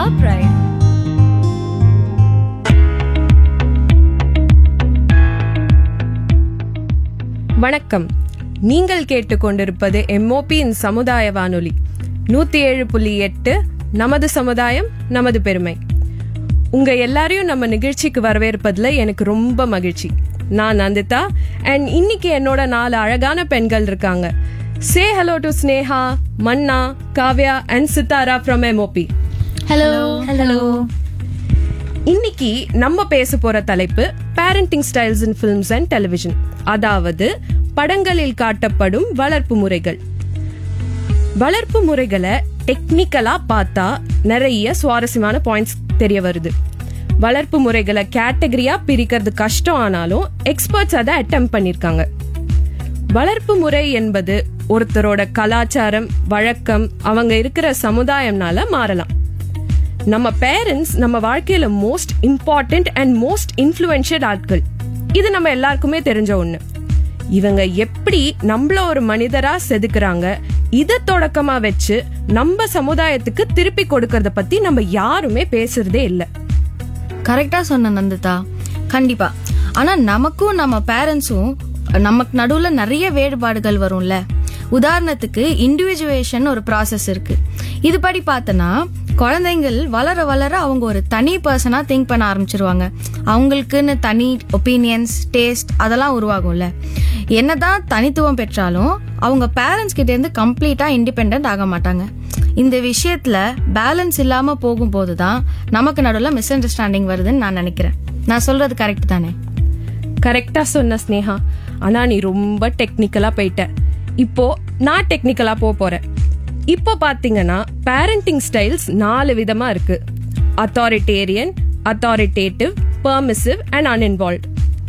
our pride. வணக்கம் நீங்கள் கேட்டுக்கொண்டிருப்பது எம்ஓபியின் சமுதாய வானொலி நூத்தி ஏழு புள்ளி எட்டு நமது சமுதாயம் நமது பெருமை உங்க எல்லாரையும் நம்ம நிகழ்ச்சிக்கு வரவேற்பதுல எனக்கு ரொம்ப மகிழ்ச்சி நான் நந்திதா அண்ட் இன்னைக்கு என்னோட நாலு அழகான பெண்கள் இருக்காங்க say hello to Sneha Manna Kavya and Sithara from MOP Hello. Hello. இன்னைக்கு நம்ம பேச போற தலைப்பு parenting styles in films and television அதாவது படங்களில் காட்டப்படும் வளர்ப்பு முறைகள் வளர்ப்பு முறைகளை டெக்னிக்கலா பார்த்தா நிறைய சுவாரஸ்யமான பாயிண்ட்ஸ் தெரிய வருது வளர்ப்பு முறைகளை கேட்டகரியா பிரிக்கிறது கஷ்டம் ஆனாலும் எக்ஸ்பர்ட்ஸ் அதை அட்டம் பண்ணிருக்காங்க வளர்ப்பு முறை என்பது ஒருத்தரோட கலாச்சாரம் வழக்கம் அவங்க இருக்கிற சமுதாயம்னால மாறலாம் நம்ம பேரண்ட்ஸ் நம்ம வாழ்க்கையில most important and most influential ஆட்கள் இது நம்ம எல்லாருக்குமே தெரிஞ்ச ஒண்ணு இவங்க எப்படி நம்மள ஒரு மனிதரா செதுக்குறாங்க இத தொடக்கமா வச்சு நம்ம சமுதாயத்துக்கு திருப்பி கொடுக்கறத பத்தி நம்ம யாருமே பேசுறதே இல்ல கரெக்டா சொன்ன நந்திதா கண்டிப்பா ஆனா நமக்கும் நம்ம பேரண்ட்ஸும் நமக்கு நடுவுல நிறைய வேறுபாடுகள் வரும்ல உதாரணத்துக்கு இண்டிவிஜுவேஷன் ஒரு ப்ராசஸ் இருக்கு இது படி பார்த்தனா குழந்தைங்கள் வளர வளர அவங்க ஒரு தனி பர்சனா திங்க் பண்ண ஆரம்பிச்சிருவாங்க அவங்களுக்குன்னு தனி ஒப்பீனியன்ஸ் டேஸ்ட் அதெல்லாம் உருவாகும்ல என்னதான் தனித்துவம் பெற்றாலும் அவங்க பேரண்ட்ஸ் கிட்ட இருந்து கம்ப்ளீட்டா இண்டிபெண்ட் ஆக மாட்டாங்க இந்த விஷயத்துல பேலன்ஸ் இல்லாம போகும்போது தான் நமக்கு நடுவில் மிஸ் அண்டர்ஸ்டாண்டிங் வருதுன்னு நான் நினைக்கிறேன் நான் சொல்றது கரெக்ட் தானே கரெக்டா சொன்ன ஸ்னேகா ஆனா நீ ரொம்ப டெக்னிக்கலா போயிட்ட இப்போ நான் டெக்னிக்கலா போக போறேன் இப்போ பாத்தீங்கன்னா பேரண்டிங் ஸ்டைல்ஸ் நாலு விதமா இருக்கு authoritarian authoritative permissive and uninvolved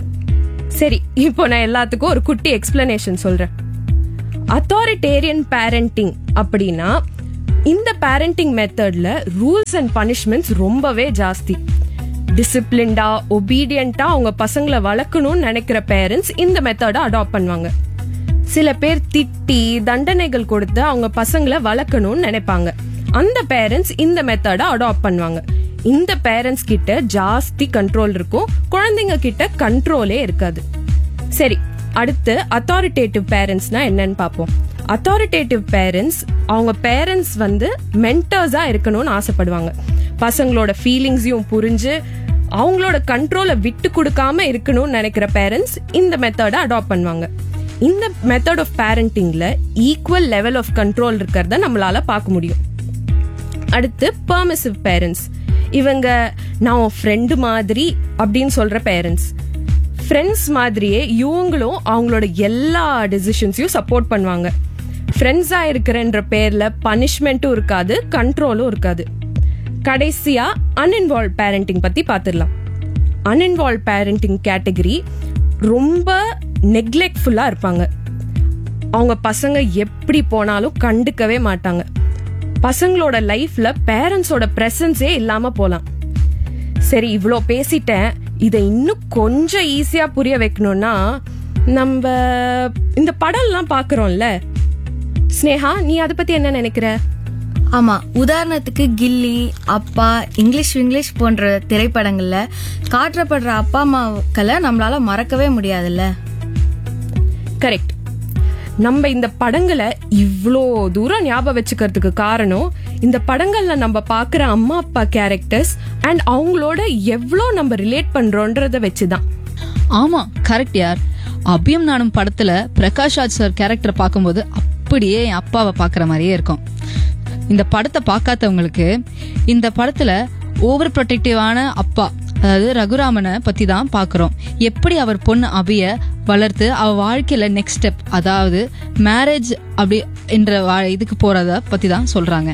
சரி இப்போ நான் எல்லாத்துக்கும் ஒரு குட்டி எக்ஸ்பிளனேஷன் சொல்றேன் அத்தாரிட்டேரியன் பேரண்டிங் அப்படின்னா இந்த பேரண்டிங் மெத்தட்ல ரூல்ஸ் அண்ட் பனிஷ்மெண்ட்ஸ் ரொம்பவே ஜாஸ்தி டிசிப்ளின்டா ஒபீடியண்டா அவங்க பசங்களை வளர்க்கணும்னு நினைக்கிற பேரண்ட்ஸ் இந்த மெத்தடை அடாப்ட் பண்ணுவாங்க சில பேர் திட்டி தண்டனைகள் கொடுத்து அவங்க பசங்களை வளர்க்கணும்னு நினைப்பாங்க அந்த பேரண்ட்ஸ் இந்த மெத்தடை அடாப்ட் பண்ணுவாங்க இந்த பேரண்ட்ஸ் கிட்ட ஜாஸ்தி கண்ட்ரோல் இருக்கும் குழந்தைங்க கிட்ட கண்ட்ரோலே இருக்காது சரி அடுத்து அத்தாரிட்டேட்டிவ் பேரண்ட்ஸ்னா என்னன்னு பார்ப்போம் அத்தாரிட்டேட்டிவ் பேரண்ட்ஸ் அவங்க பேரண்ட்ஸ் வந்து மென்டர்ஸா இருக்கணும்னு ஆசைப்படுவாங்க பசங்களோட ஃபீலிங்ஸையும் புரிஞ்சு அவங்களோட கண்ட்ரோலை விட்டு கொடுக்காம இருக்கணும்னு நினைக்கிற பேரண்ட்ஸ் இந்த மெத்தடை அடாப்ட் பண்ணுவாங்க இந்த மெத்தட் ஆஃப் பேரண்டிங்ல ஈக்குவல் லெவல் ஆஃப் கண்ட்ரோல் இருக்கிறத நம்மளால பார்க்க முடியும் அடுத்து பெர்மிசிவ் பேரண்ட்ஸ் இவங்க நான் உன் ஃப்ரெண்டு மாதிரி அப்படின்னு சொல்ற பேரண்ட்ஸ் ஃப்ரெண்ட்ஸ் மாதிரியே இவங்களும் அவங்களோட எல்லா டெசிஷன்ஸையும் சப்போர்ட் பண்ணுவாங்க ஃப்ரெண்ட்ஸா இருக்கிறன்ற பேர்ல பனிஷ்மெண்ட்டும் இருக்காது கண்ட்ரோலும் இருக்காது கடைசியா அன்இன்வால்வ் பேரண்டிங் பத்தி பார்த்துடலாம் அன்இன்வால்வ் பேரண்டிங் கேட்டகரி ரொம்ப நெக்லெக்ட்ஃபுல்லா இருப்பாங்க அவங்க பசங்க எப்படி போனாலும் கண்டுக்கவே மாட்டாங்க பசங்களோட லைஃப்ல பேரண்ட்ஸோட பிரசன்ஸே இல்லாம போலாம் சரி இவ்வளோ பேசிட்டேன் இதை இன்னும் கொஞ்சம் ஈஸியா புரிய வைக்கணும்னா நம்ம இந்த படம்லாம் பாக்குறோம்ல ஸ்னேகா நீ அதை பத்தி என்ன நினைக்கிற ஆமா உதாரணத்துக்கு கில்லி அப்பா இங்கிலீஷ் இங்கிலீஷ் போன்ற திரைப்படங்கள்ல காட்டப்படுற அப்பா அம்மாக்களை நம்மளால மறக்கவே முடியாதுல்ல கரெக்ட் நம்ம இந்த படங்களை இவ்வளோ தூரம் ஞாபகம் வச்சுக்கிறதுக்கு காரணம் இந்த படங்கள்ல நம்ம பார்க்குற அம்மா அப்பா கேரக்டர்ஸ் அண்ட் அவங்களோட எவ்வளோ நம்ம ரிலேட் பண்றோன்றத வச்சுதான் ஆமா கரெக்ட் யார் அபியம் நானும் படத்துல பிரகாஷ் ராஜ் சார் கேரக்டர் பார்க்கும்போது அப்படியே என் அப்பாவை பார்க்குற மாதிரியே இருக்கும் இந்த படத்தை பார்க்காதவங்களுக்கு இந்த படத்துல ஓவர் ப்ரொடெக்டிவான அப்பா அதாவது ரகுராமனை பத்தி தான் பார்க்குறோம் எப்படி அவர் பொண்ணு அபிய வளர்த்து அவ வாழ்க்கையில நெக்ஸ்ட் ஸ்டெப் அதாவது மேரேஜ் அப்படி என்ற வா- இதுக்கு போறத பத்தி தான் சொல்றாங்க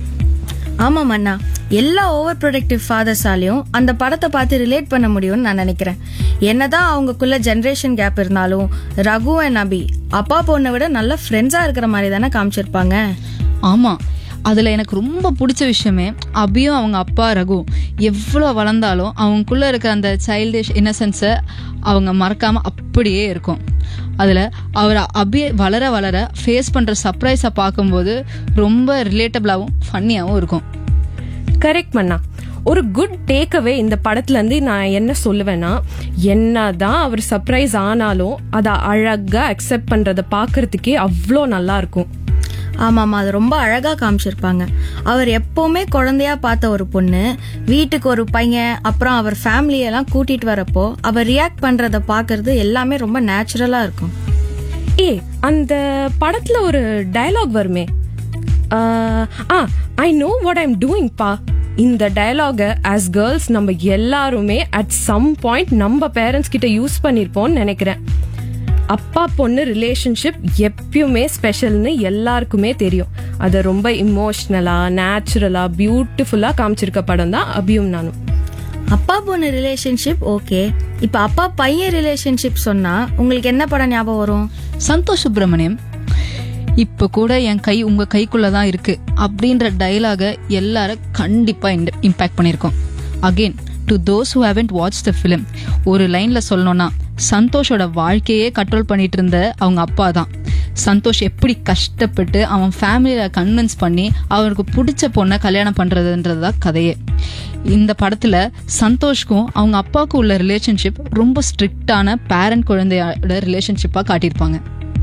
ஆமா மன்னா எல்லா ஓவர் ப்ரொடக்டிவ் ஃபாதர்ஸாலையும் அந்த படத்தை பார்த்து ரிலேட் பண்ண முடியும்னு நான் நினைக்கிறேன் என்னதான் அவங்களுக்குள்ள ஜெனரேஷன் கேப் இருந்தாலும் ரகு அண்ட் அபி அப்பா பொண்ணை விட நல்ல ஃப்ரெண்ட்ஸா இருக்கிற மாதிரி தானே காமிச்சிருப்பாங்க ஆமா அதுல எனக்கு ரொம்ப பிடிச்ச விஷயமே அபியும் அவங்க அப்பா ரகு எவ்வளவு வளர்ந்தாலும் அவங்களுக்குள்ள இருக்க அந்த சைல்டிஷ் இன்னசென்ஸை அவங்க மறக்காம அப்படியே இருக்கும் அதுல அவர் அபி வளர வளர ஃபேஸ் பண்ற சர்ப்ரைஸை பார்க்கும்போது ரொம்ப ரிலேட்டபிளாகவும் ஃபன்னியாகவும் இருக்கும் கரெக்ட் பண்ணா ஒரு குட் டேக்அவே இந்த படத்துல இருந்து நான் என்ன சொல்லுவேன்னா என்னதான் அவர் சர்ப்ரைஸ் ஆனாலும் அதை அழகா அக்செப்ட் பண்றத பாக்குறதுக்கே அவ்வளோ நல்லா இருக்கும் ஆமாமா அது ரொம்ப அழகா காமிச்சிருப்பாங்க அவர் எப்பவுமே குழந்தையா பார்த்த ஒரு பொண்ணு வீட்டுக்கு ஒரு பையன் அப்புறம் அவர் ஃபேமிலியெல்லாம் கூட்டிட்டு வரப்போ அவர் ரியாக்ட் பண்றத பாக்குறது எல்லாமே ரொம்ப நேச்சுரலா இருக்கும் ஏ அந்த படத்துல ஒரு டயலாக் வருமே ah, ah I know what I'm doing பா இந்த டயலாக ஆஸ் கேர்ள்ஸ் நம்ம எல்லாருமே அட் சம் பாயிண்ட் நம்ம பேரண்ட்ஸ் கிட்ட யூஸ் பண்ணிருப்போம்னு நினைக்கிறேன் அப்பா பொண்ணு ரிலேஷன்ஷிப் எப்பயுமே ஸ்பெஷல்னு எல்லாருக்குமே தெரியும் அதை ரொம்ப இமோஷ்னலா நேச்சுரலா பியூட்டிஃபுல்லா காமிச்சிருக்க படம் தான் அபியும் நானும் அப்பா பொண்ணு ரிலேஷன்ஷிப் ஓகே இப்ப அப்பா பையன் ரிலேஷன்ஷிப் சொன்னா உங்களுக்கு என்ன படம் ஞாபகம் வரும் சந்தோஷ் சுப்பிரமணியம் இப்ப கூட என் கை உங்க கைக்குள்ள தான் இருக்கு அப்படின்ற டயலாக எல்லாரும் கண்டிப்பா இம்பாக்ட் பண்ணிருக்கோம் again to those who haven't watch the film ஒரு லைன்ல சொல்லணும்னா சந்தோஷோட வாழ்க்கையே கண்ட்ரோல் பண்ணிட்டு இருந்த அவங்க அப்பா தான் சந்தோஷ் எப்படி கஷ்டப்பட்டு அவன் ஃபேமிலியில கன்வின்ஸ் பண்ணி அவருக்கு பிடிச்ச பொண்ணை கல்யாணம் பண்றதுன்றது தான் கதையே இந்த படத்துல சந்தோஷ்க்கும் அவங்க அப்பாவுக்கும் உள்ள ரிலேஷன்ஷிப் ரொம்ப ஸ்ட்ரிக்டான பேரண்ட் குழந்தையோட ரிலேஷன்ஷிப்பா காட்டியிருப்பாங்க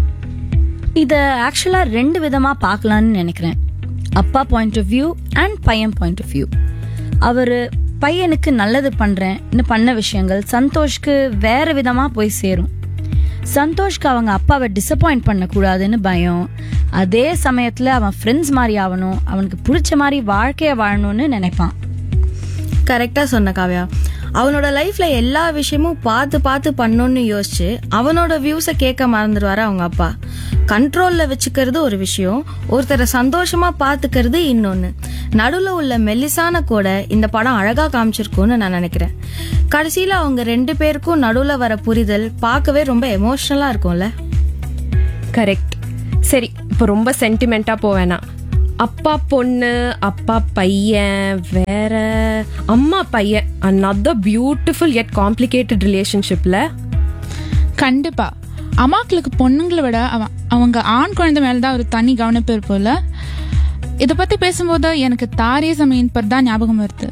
இதை ஆக்சுவலாக ரெண்டு விதமாக பார்க்கலான்னு நினைக்கிறேன் அப்பா பாயிண்ட் ஆஃப் வியூ அண்ட் பையன் பாயிண்ட் ஆஃப் வியூ அவர் பையனுக்கு நல்லது பண்ணுறேன்னு பண்ண விஷயங்கள் சந்தோஷ்க்கு வேற விதமாக போய் சேரும் சந்தோஷ்க்கு அவங்க அப்பாவை டிசப்பாயிண்ட் பண்ணக்கூடாதுன்னு பயம் அதே சமயத்தில் அவன் ஃப்ரெண்ட்ஸ் மாதிரி ஆகணும் அவனுக்கு பிடிச்ச மாதிரி வாழ்க்கையை வாழணும்னு நினைப்பான் கரெக்டா சொன்ன காவ்யா அவனோட லைஃப்ல எல்லா விஷயமும் பார்த்து பார்த்து பண்ணணும்னு யோசிச்சு அவனோட வியூஸை கேட்க மறந்துடுவாரு அவங்க அப்பா கண்ட்ரோல்ல வச்சுக்கிறது ஒரு விஷயம் ஒருத்தரை சந்தோஷமா பாத்துக்கிறது இன்னொன்னு நடுவுல உள்ள மெல்லிசான கூட இந்த படம் அழகா காமிச்சிருக்கும்னு நான் நினைக்கிறேன் கடைசியில அவங்க ரெண்டு பேருக்கும் நடுவுல வர புரிதல் பார்க்கவே ரொம்ப எமோஷனலா இருக்கும்ல கரெக்ட் சரி இப்போ ரொம்ப சென்டிமெண்டா போவேனா அப்பா பொண்ணு அப்பா பையன் வேற அம்மா பையன் another பியூட்டிஃபுல் yet காம்ப்ளிகேட்டட் ரிலேஷன்ஷிப்ல கண்டிப்பா அம்மாக்களுக்கு பொண்ணுங்களை விட அவ- அவங்க ஆண் குழந்தை மேல தான் ஒரு தனி கவனிப்பு இருப்போம்ல இதை பத்தி பேசும்போது எனக்கு தாரேஸ் அமீன் பர் தான் ஞாபகம் வருது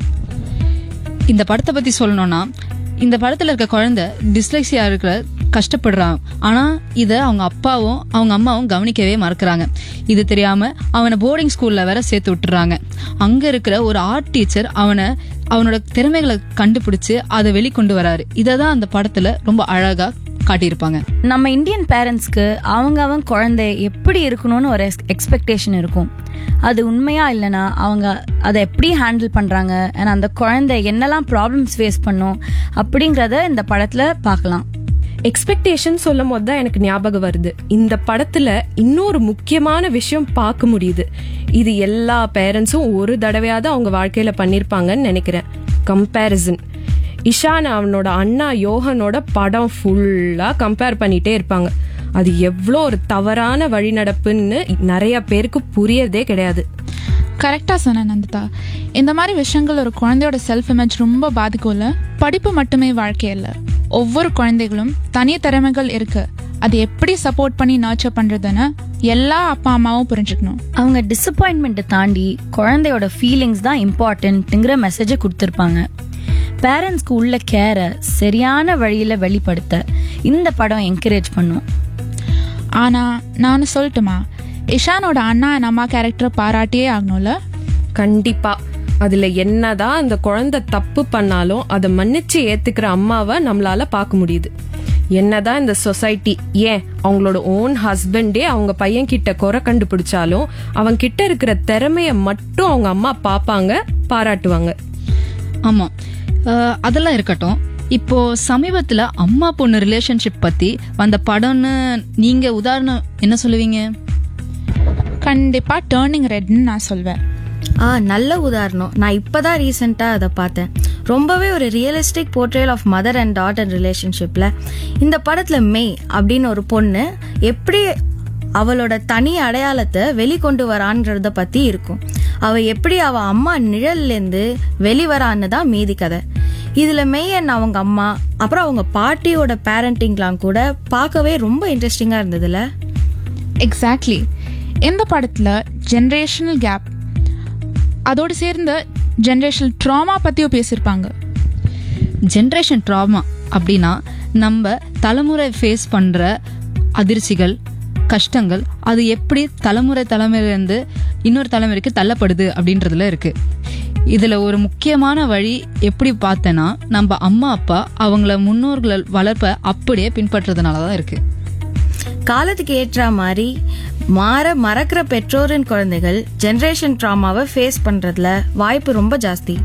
இந்த படத்தை பத்தி சொல்லணும்னா இந்த படத்துல இருக்க குழந்தை டிஸ்லெக்சியா இருக்கிற கஷ்டப்படுறான் ஆனா இத அவங்க அப்பாவும் அவங்க அம்மாவும் கவனிக்கவே மறக்கறாங்க இது தெரியாம அவனை போர்டிங் ஸ்கூல்ல வேற சேர்த்து விட்டுறாங்க அங்க இருக்கிற ஒரு ஆர்ட் டீச்சர் அவனை அவனோட திறமைகளை கண்டுபிடிச்சு அதை வெளிக்கொண்டு வராரு இதை தான் அந்த படத்துல ரொம்ப அழகா காட்டியிருப்பாங்க நம்ம இந்தியன் பேரண்ட்ஸ்க்கு அவங்க அவங்க குழந்தை எப்படி இருக்கணும்னு ஒரு எக்ஸ்பெக்டேஷன் இருக்கும் அது உண்மையா இல்லைன்னா அவங்க அதை எப்படி ஹேண்டில் பண்றாங்க and அந்த குழந்தை என்னெல்லாம் ப்ராப்ளம்ஸ் ஃபேஸ் பண்ணும் அப்படிங்கிறத இந்த படத்துல பார்க்கலாம் எக்ஸ்பெக்டேஷன் சொல்லும் போது தான் எனக்கு ஞாபகம் வருது இந்த படத்துல இன்னொரு முக்கியமான விஷயம் பார்க்க முடியுது இது எல்லா பேரண்ட்ஸும் ஒரு தடவையாவது அவங்க வாழ்க்கையில பண்ணிருப்பாங்கன்னு நினைக்கிறேன் கம்பேரிசன் இஷான் அவனோட அண்ணா யோகனோட படம் ஃபுல்லா கம்பேர் பண்ணிட்டே இருப்பாங்க அது எவ்வளோ ஒரு தவறான வழிநடப்புன்னு நிறைய பேருக்கு புரியறதே கிடையாது கரெக்டா சொன்ன நந்திதா இந்த மாதிரி விஷயங்கள் ஒரு குழந்தையோட செல்ஃப் இமேஜ் ரொம்ப பாதிக்கும்ல படிப்பு மட்டுமே வாழ்க்கை இல்ல ஒவ்வொரு குழந்தைகளும் தனி திறமைகள் இருக்கு அது எப்படி சப்போர்ட் பண்ணி நர்ச்சர் பண்றதுன்னு எல்லா அப்பா அம்மாவும் புரிஞ்சுக்கணும் அவங்க டிசப்பாயின்மெண்ட்டை தாண்டி குழந்தையோட ஃபீலிங்ஸ் தான் இம்பார்ட்டன்ட்டுங்கிற மெசேஜை கொடுத்துருப்பாங்க பேரண்ட்ஸ்க்கு உள்ள கேரை சரியான வழியில வெளிப்படுத்த இந்த படம் என்கரேஜ் பண்ணும் ஆனா நான் சொல்லட்டுமா இஷானோட அண்ணா and அம்மா கேரக்டரை பாராட்டியே ஆகணும்ல கண்டிப்பா அதுல என்னதான் அந்த குழந்தை தப்பு பண்ணாலும் அதை மன்னிச்சு ஏத்துக்கிற அம்மாவை நம்மளால பார்க்க முடியுது என்னதான் இந்த சொசைட்டி ஏன் அவங்களோட ஓன் ஹஸ்பண்டே அவங்க பையன் கிட்ட குறை கண்டுபிடிச்சாலும் அவங்க கிட்ட இருக்கிற திறமைய மட்டும் அவங்க அம்மா பாப்பாங்க பாராட்டுவாங்க ஆமா அஹ், அதெல்லாம் இருக்கட்டும் இப்போ சமீபத்துல அம்மா பொண்ணு ரிலேஷன்ஷிப் பத்தி வந்த படம்னு நீங்க உதாரணம் என்ன சொல்லுவீங்க கண்டிப்பா டேர்னிங் ரெட்னு நான் சொல்வேன் ஆ நல்ல உதாரணம் நான் இப்பதான் ரீசெண்டா அதை பார்த்தேன் ரொம்பவே ஒரு realistic portrayal of mother and daughter ரிலேஷன்ஷிப்ல இந்த படத்துல மெய் அப்படின்னு ஒரு பொண்ணு எப்படி அவளோட தனி அடையாளத்தை வெளிக்கொண்டு வரான்றத பத்தி இருக்கும் அவ எப்படி அவ அம்மா நிழல்ல இருந்து வெளிவரான்னு தான் மீதி கதை இதுல மெய் அண்ட் அவங்க அம்மா அப்புறம் அவங்க பாட்டியோட பேரண்டிங்லாம் கூட பார்க்கவே ரொம்ப இன்ட்ரெஸ்டிங்கா இருந்ததுல எக்ஸாக்ட்லி இந்த படத்துல ஜெனரேஷனல் கேப் அதோடு சேர்ந்து ஜென்ரேஷனல் ட்ராமா பத்தியும் பேசியிருப்பாங்க ஜென்ரேஷன் ட்ராமா அப்படின்னா நம்ம தலைமுறை ஃபேஸ் பண்ற அதிர்ச்சிகள் கஷ்டங்கள் அது எப்படி தலைமுறை தலைமுறையிலேருந்து இன்னொரு தலைமுறைக்கு தள்ளப்படுது அப்படின்றதுல இருக்கு இதுல ஒரு முக்கியமான வழி எப்படி பார்த்தேன்னா நம்ம அம்மா அப்பா அவங்கள முன்னோர்கள் வளர்ப்ப அப்படியே பின்பற்றதுனால தான் இருக்கு காலத்துக்கு ஏற்ற மாதிரி மாற மறக்கிற பெற்றோரின் குழந்தைகள் ஜெனரேஷன் ட்ராமாவை ஃபேஸ் பண்றதுல வாய்ப்பு ரொம்ப ஜாஸ்தி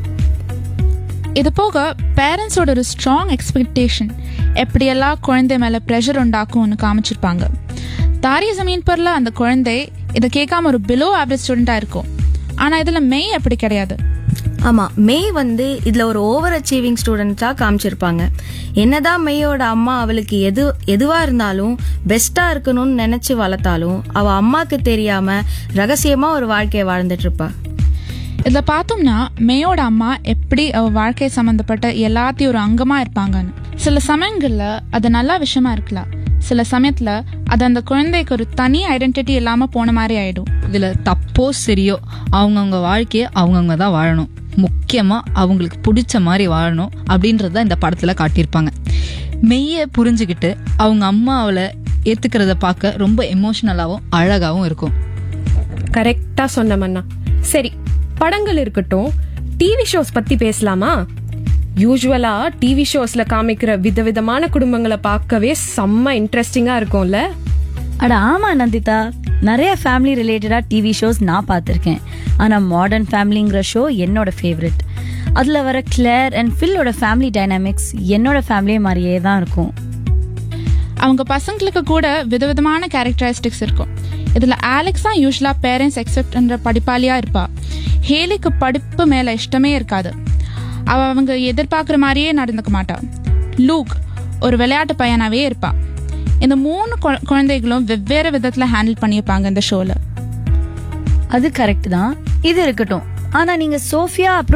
இது போக பேரண்ட்ஸோட ஒரு ஸ்ட்ராங் எக்ஸ்பெக்டேஷன் எப்படியெல்லாம் குழந்தை மேலே ப்ரெஷர் உண்டாக்கும்னு காமிச்சிருப்பாங்க தாரிய ஜமீன் பர்ல அந்த குழந்தை இதை கேட்காம ஒரு பிலோ ஆவரேஜ் ஸ்டூடெண்ட்டாக இருக்கும் ஆனால் இதில் மெய் அப்படி கிடையாது ஆமா மெய் வந்து இதுல ஒரு ஓவர் அச்சீவிங் ஸ்டூடெண்ட்ஸா காமிச்சிருப்பாங்க என்னதான் மெய்யோட அம்மா அவளுக்கு எது எதுவா இருந்தாலும் பெஸ்டா இருக்கணும்னு நினைச்சு வளர்த்தாலும் அவ அம்மாக்கு தெரியாம ரகசியமா ஒரு வாழ்க்கையை வாழ்ந்துட்டு இருப்பா இதில் பார்த்தோம்னா மெயோட அம்மா எப்படி அவ வாழ்க்கை சம்மந்தப்பட்ட எல்லாத்தையும் ஒரு அங்கமாக இருப்பாங்கன்னு சில சமயங்களில் அது நல்ல விஷயமா இருக்கலாம் சில சமயத்தில் அது அந்த குழந்தைக்கு ஒரு தனி ஐடென்டிட்டி இல்லாமல் போன மாதிரி ஆயிடும் இதுல தப்போ சரியோ அவங்கவுங்க வாழ்க்கையை அவங்கவுங்க தான் வாழணும் முக்கியமா அவங்களுக்கு பிடிச்ச மாதிரி வாழணும் அப்படின்றத இந்த படத்துல காட்டியிருப்பாங்க மெய்ய புரிஞ்சுக்கிட்டு அவங்க அம்மா அவளை ஏத்துக்கிறத பார்க்க ரொம்ப எமோஷனலாவும் அழகாவும் இருக்கும் கரெக்டா சொன்ன மன்னா சரி படங்கள் இருக்கட்டும் டிவி ஷோஸ் பத்தி பேசலாமா யூஸ்வலா டிவி ஷோஸ்ல காமிக்கிற விதவிதமான குடும்பங்களை பார்க்கவே செம்ம இன்ட்ரெஸ்டிங்கா இருக்கும்ல அட ஆமா நந்திதா நிறைய ஃபேமிலி ரிலேட்டடா டிவி ஷோஸ் நான் பார்த்துருக்கேன் ஆனா மாடர்ன் ஃபேமிலிங்கிற ஷோ என்னோட ஃபேவரட் அதுல வர கிளேர் அண்ட் ஃபில்லோட ஃபேமிலி டைனாமிக்ஸ் என்னோட ஃபேமிலி மாதிரியே தான் இருக்கும் அவங்க பசங்களுக்கு கூட விதவிதமான கேரக்டரிஸ்டிக்ஸ் இருக்கும் இதில் ஆலெக்ஸ் தான் யூஸ்வலாக பேரண்ட்ஸ் எக்ஸெப்ட்ன்ற படிப்பாளியாக இருப்பா ஹேலிக்கு படிப்பு மேலே இஷ்டமே இருக்காது அவ அவங்க எதிர்பார்க்குற மாதிரியே நடந்துக்க மாட்டா லூக் ஒரு விளையாட்டு பையனாவே இருப்பா இந்த மூணு குழ- குழந்தைகளும் வெவ்வேறு விதத்தில் ஹேண்டில் பண்ணியிருப்பாங்க இந்த ஷோவில் அது கரெக்ட் தான் இது இருக்கட்டும் ஆனா நீங்க சோஃபியா அப்புறம்